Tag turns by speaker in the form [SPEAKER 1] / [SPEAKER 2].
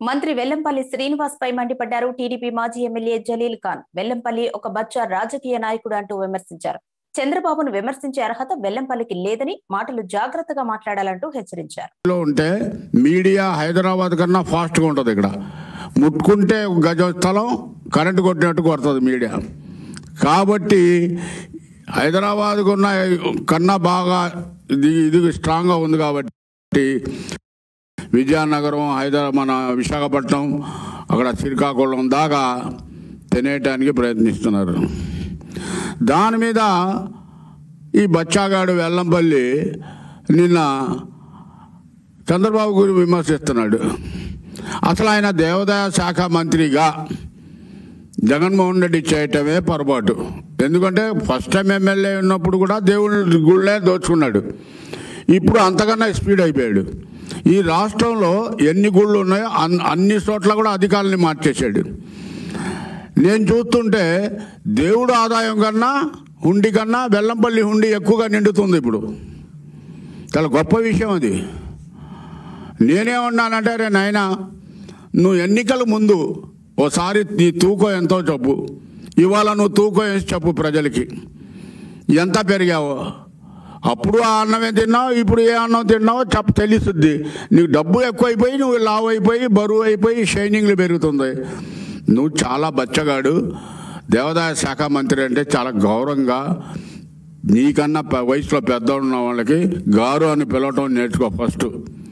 [SPEAKER 1] మంత్రి వెల్లంపల్లి శ్రీనివాస్ పై మండిపడ్డారు టీడీపీ మాజీ ఎమ్మెల్యే జలీల్ ఖాన్ వెల్లంపల్లి ఒక బచ్చా రాజకీయ నాయకుడు అంటూ విమర్శించారు చంద్రబాబును విమర్శించే అర్హత వెల్లంపల్లికి లేదని మాటలు జాగ్రత్తగా మాట్లాడాలంటూ హెచ్చరించారు
[SPEAKER 2] లో ఉంటే మీడియా హైదరాబాద్ కన్నా ఫాస్ట్గా ఉంటుంది ఇక్కడ ముట్టుకుంటే ఒక గజం స్థలం కరెంటు కొట్టినట్టు కొడుతుంది మీడియా కాబట్టి హైదరాబాద్కు ఉన్న కన్నా బాగా ఇది ఇది స్ట్రాంగ్గా ఉంది కాబట్టి విజయనగరం హైదరాబాద్ మన విశాఖపట్నం అక్కడ శ్రీకాకుళం దాకా తినేయటానికి ప్రయత్నిస్తున్నారు దాని మీద ఈ బచ్చాగాడు వెల్లంపల్లి నిన్న చంద్రబాబు గురి విమర్శిస్తున్నాడు అసలు ఆయన దేవాదాయ శాఖ మంత్రిగా జగన్మోహన్ రెడ్డి చేయటమే పొరపాటు ఎందుకంటే ఫస్ట్ టైం ఎమ్మెల్యే ఉన్నప్పుడు కూడా దేవుని గుళ్ళే దోచుకున్నాడు ఇప్పుడు అంతకన్నా స్పీడ్ అయిపోయాడు ఈ రాష్ట్రంలో ఎన్ని గుళ్ళు ఉన్నాయో అన్ అన్ని చోట్ల కూడా అధికారుల్ని మార్చేశాడు నేను చూస్తుంటే దేవుడు ఆదాయం కన్నా హుండి కన్నా బెల్లంపల్లి హుండి ఎక్కువగా నిండుతుంది ఇప్పుడు చాలా గొప్ప విషయం అది నేనేమన్నానంటే రే నాయన నువ్వు ఎన్నికల ముందు ఓసారి నీ తూకం ఎంతో చెప్పు ఇవాళ నువ్వు తూకం వేసి చెప్పు ప్రజలకి ఎంత పెరిగావో అప్పుడు ఆ అన్నమే తిన్నావు ఇప్పుడు ఏ అన్నం తిన్నావో చెప్ప తెలుస్తుంది నీకు డబ్బు ఎక్కువైపోయి నువ్వు లావు అయిపోయి బరువు అయిపోయి షైనింగ్లు పెరుగుతుంది నువ్వు చాలా బచ్చగాడు దేవాదాయ శాఖ మంత్రి అంటే చాలా గౌరవంగా నీకన్నా పె- వయసులో పెద్ద ఉన్న వాళ్ళకి గారు అని పిలవటం నేర్చుకో ఫస్ట్